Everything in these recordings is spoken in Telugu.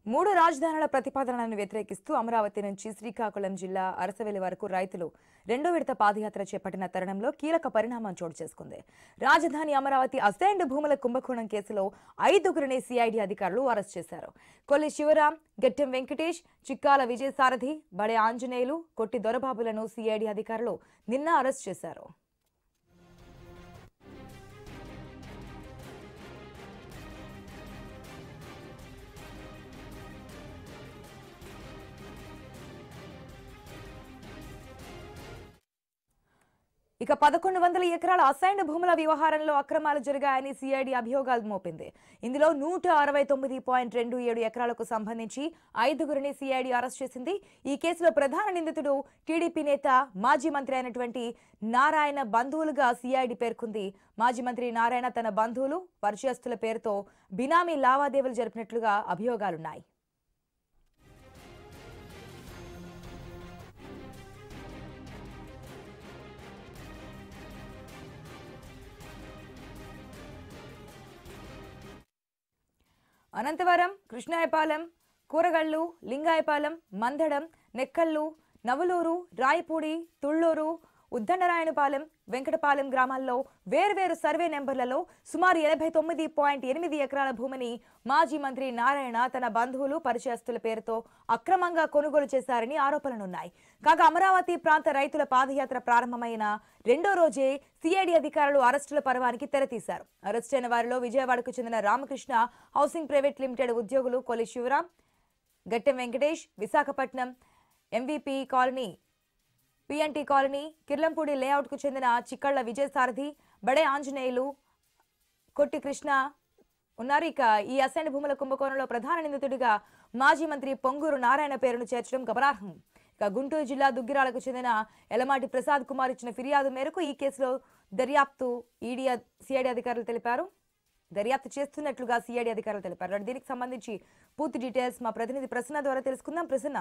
మూడు రాజధానుల ప్రతిపాదనలను వ్యతిరేకిస్తూ అమరావతి నుంచి శ్రీకాకుళం జిల్లా అరసవెల్లి వరకు రైతులు రెండో విడత పాదయాత్ర చేపట్టిన తరుణంలో కీలక పరిణామం చోటు చేసుకుంది రాజధాని అమరావతి అసైన్డ్ భూముల కుంభకోణం కేసులో ఐదుగురిని సిఐడి అధికారులు అరెస్ట్ చేశారు కొల్లి శివరాం గెట్టెం వెంకటేష్ చిక్కాల విజయసారథి బడే ఆంజనేయులు కొట్టి దొరబాబులను సిఐడి అధికారులు నిన్న అరెస్ట్ చేశారు ఇక పదకొండు వందల ఎకరాల అసైన్డ్ భూముల వ్యవహారంలో అక్రమాలు జరిగాయని సిఐడి అభియోగాలు మోపింది ఇందులో నూట అరవై తొమ్మిది పాయింట్ రెండు ఏడు ఎకరాలకు సంబంధించి ఐదుగురిని సిఐడి అరెస్ట్ చేసింది ఈ కేసులో ప్రధాన నిందితుడు టీడీపీ నేత మాజీ మంత్రి అయినటువంటి నారాయణ బంధువులుగా సిఐడి పేర్కొంది మాజీ మంత్రి నారాయణ తన బంధువులు పరిచయస్తుల పేరుతో బినామీ లావాదేవీలు జరిపినట్లుగా అభియోగాలున్నాయి అనంతవరం కృష్ణాయపాలెం కూరగళ్ళు లింగాయపాలెం మందడం నెక్కల్లు నవలూరు రాయపూడి తుళ్ళూరు ఉద్దండరాయనపాలెం వెంకటపాలెం గ్రామాల్లో వేర్వేరు సర్వే నెంబర్లలో సుమారు ఎనభై తొమ్మిది పాయింట్ ఎనిమిది ఎకరాల భూమిని మాజీ మంత్రి నారాయణ తన బంధువులు పరిచయస్తుల పేరుతో అక్రమంగా కొనుగోలు చేశారని ఆరోపణలున్నాయి కాగా అమరావతి ప్రాంత రైతుల పాదయాత్ర ప్రారంభమైన రెండో రోజే సిఐడి అధికారులు అరెస్టుల పర్వానికి తెరతీశారు అరెస్ట్ అయిన వారిలో విజయవాడకు చెందిన రామకృష్ణ హౌసింగ్ ప్రైవేట్ లిమిటెడ్ ఉద్యోగులు Koli Sivaram Gattem Venkatesh Visakhapatnam MVP colony PNT colony Kirlampudi లేఅవుట్కు చెందిన చిక్కళ్ల విజయసారథి బడే ఆంజనేయులు కొట్టి కృష్ణ ఉన్నారు ఇక ఈ అసైన్ భూముల కుంభకోణంలో ప్రధాన నిందితుడిగా మాజీ మంత్రి పొంగూరు నారాయణ పేరును చేర్చడం గమనార్హం ఇక గుంటూరు జిల్లా దుగ్గిరాలకు చెందిన ఎలమాటి ప్రసాద్ కుమార్ ఇచ్చిన ఫిర్యాదు మేరకు ఈ కేసులో దర్యాప్తు ఈడీ సిఐడి అధికారులు తెలిపారు దర్యాప్తు చేస్తున్నట్లుగా సిఐడి అధికారులు తెలిపారు దీనికి సంబంధించి పూర్తి డీటెయిల్స్ మా ప్రతినిధి ప్రసన్న ద్వారా తెలుసుకుందాం ప్రసన్న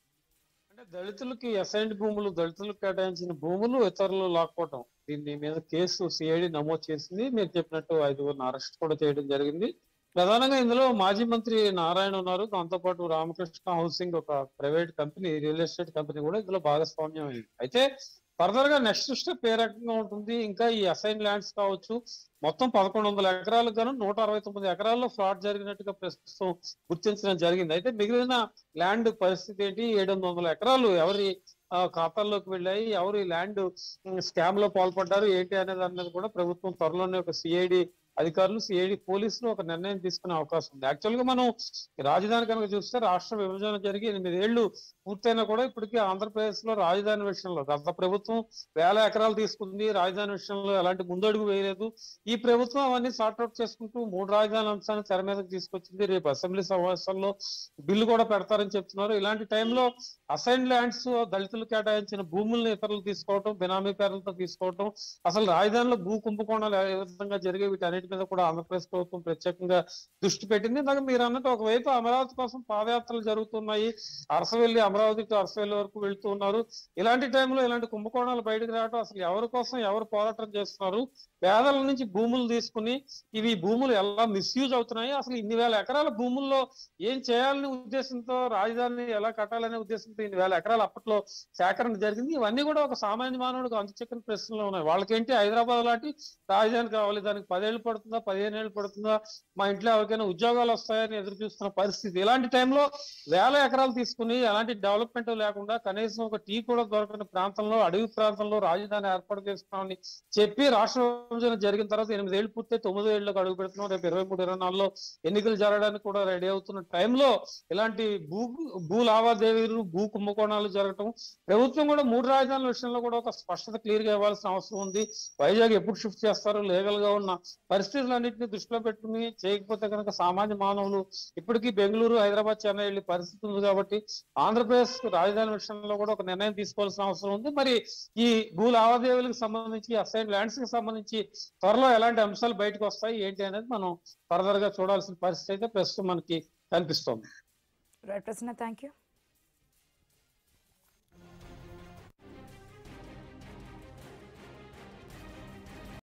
అంటే దళితులకి అసైన్డ్ భూములు దళితులకు కేటాయించిన భూములు ఇతరులు లాక్కోవటం దీని మీద కేసు సిఐడి నమోదు చేసింది మీరు చెప్పినట్టు ఐదుగురిని అరెస్ట్ కూడా చేయడం జరిగింది ప్రధానంగా ఇందులో మాజీ మంత్రి నారాయణ ఉన్నారు దాంతో పాటు రామకృష్ణ హౌసింగ్ ఒక private company real estate company కూడా ఇందులో భాగస్వామ్యం అయింది అయితే ఫర్దర్ గా నెక్స్ట్ స్టెప్ ఏ రకంగా ఉంటుంది ఇంకా ఈ అసైన్ ల్యాండ్స్ కావచ్చు మొత్తం పదకొండు వందల ఎకరాలకు గాను నూట అరవై తొమ్మిది ఎకరాల్లో ఫ్రాడ్ జరిగినట్టుగా ప్రస్తుతం గుర్తించడం జరిగింది అయితే మిగిలిన ల్యాండ్ పరిస్థితి ఏంటి ఏడు వందల ఎకరాలు ఎవరి ఆ, ఖాతాల్లోకి వెళ్ళాయి ఎవరు ఈ ల్యాండ్ స్కామ్ లో పాల్పడ్డారు ఏంటి అనే దాని మీద కూడా ప్రభుత్వం త్వరలోనే ఒక సిఐడి అధికారులు సిఐడి పోలీసులు ఒక నిర్ణయం తీసుకునే అవకాశం ఉంది యాక్చువల్ గా మనం ఈ రాజధాని కనుక చూస్తే రాష్ట్ర విభజన జరిగి ఎనిమిదేళ్లు పూర్తయినా కూడా ఇప్పటికీ ఆంధ్రప్రదేశ్ లో రాజధాని విషయంలో గత ప్రభుత్వం వేల ఎకరాలు తీసుకుంది రాజధాని విషయంలో ఎలాంటి ముందడుగు వేయలేదు ఈ ప్రభుత్వం అవన్నీ సార్ట్అవుట్ చేసుకుంటూ మూడు రాజధాని అంశాన్ని తెర మీదకి తీసుకొచ్చింది రేపు అసెంబ్లీ సమావేశాల్లో బిల్లు కూడా పెడతారని చెప్తున్నారు ఇలాంటి టైంలో అసైన్ ల్యాండ్స్ దళితులు కేటాయించిన భూముల్ని ఇతరులు తీసుకోవటం బినామీ పేర్లతో తీసుకోవటం అసలు రాజధానిలో భూ కుంభకోణాలు ఏ విధంగా జరిగే వీటన్నిటి మీద కూడా ఆంధ్రప్రదేశ్ ప్రభుత్వం ప్రత్యేకంగా దృష్టి పెట్టింది ఇందాక మీరు అన్నట్టు ఒకవైపు అమరావతి కోసం పాదయాత్రలు జరుగుతున్నాయి అరసవెల్లి అమరావతి టు అరసవెల్లి వరకు వెళ్తూ ఉన్నారు ఇలాంటి టైంలో ఇలాంటి కుంభకోణాలు బయటకు రావడం అసలు ఎవరి కోసం ఎవరు పోరాటం చేస్తున్నారు పేదల నుంచి భూములు తీసుకుని ఇవి భూములు ఎలా మిస్యూజ్ అవుతున్నాయి అసలు ఇన్ని వేల ఎకరాల భూముల్లో ఏం చేయాలనే ఉద్దేశంతో రాజధాని ఎలా కట్టాలనే ఉద్దేశంతో ఇన్ని వేల ఎకరాలు అప్పట్లో సేకరణ జరిగింది ఇవన్నీ కూడా ఒక సామాన్య మానవుడికి అంతుచక్కని ప్రశ్నలు ఉన్నాయి వాళ్ళకేంటి హైదరాబాద్ లాంటి రాజధాని కావాలి దానికి పదేళ్ళు పడుతుందా పదిహేను ఏళ్ళు పడుతుందా మా ఇంట్లో ఎవరికైనా ఉద్యోగాలు వస్తాయని ఎదురు చూస్తున్న పరిస్థితి ఇలాంటి టైంలో వేల ఎకరాలు తీసుకుని ఎలాంటి డెవలప్మెంట్ లేకుండా కనీసం ఒక టీ కూడా దొరకని ప్రాంతంలో అడవి ప్రాంతంలో రాజధాని ఏర్పాటు చేస్తున్నామని చెప్పి రాష్ట్ర విభజన జరిగిన తర్వాత ఎనిమిది ఏళ్ళు పూర్తి తొమ్మిది ఏళ్ళకి అడుగు పెడుతున్నాం రేపు ఇరవై మూడు ఇరవై నాలుగులో ఎన్నికలు జరగడానికి కూడా రెడీ అవుతున్న టైంలో ఇలాంటి భూ భూ లావాదేవీలు భూ కుంభకోణాలు జరగటం ప్రభుత్వం కూడా మూడు రాజధానుల విషయంలో కూడా ఒక స్పష్టత క్లియర్ గా ఇవ్వాల్సిన అవసరం ఉంది వైజాగ్ ఎప్పుడు షిఫ్ట్ చేస్తారు లీగల్ గా ఉన్న పరిస్థితులన్నింటినీ దృష్టిలో పెట్టుకుని చేయకపోతే కనుక సామాన్య మానవులు ఇప్పటికీ బెంగళూరు హైదరాబాద్ చెన్నై వెళ్ళి పరిస్థితి ఉంది కాబట్టి ఆంధ్రప్రదేశ్ రాజధాని విషయంలో కూడా ఒక నిర్ణయం తీసుకోవాల్సిన అవసరం ఉంది మరి ఈ భూ లావాదేవీలకు సంబంధించి అసైన్ ల్యాండ్స్ కి సంబంధించి త్వరలో ఎలాంటి అంశాలు బయటకు వస్తాయి ఏంటి అనేది మనం ఫర్దర్ గా చూడాల్సిన పరిస్థితి అయితే ప్రస్తుతం మనకి కనిపిస్తోంది రైట్ ప్రసన్న థ్యాంక్ యూ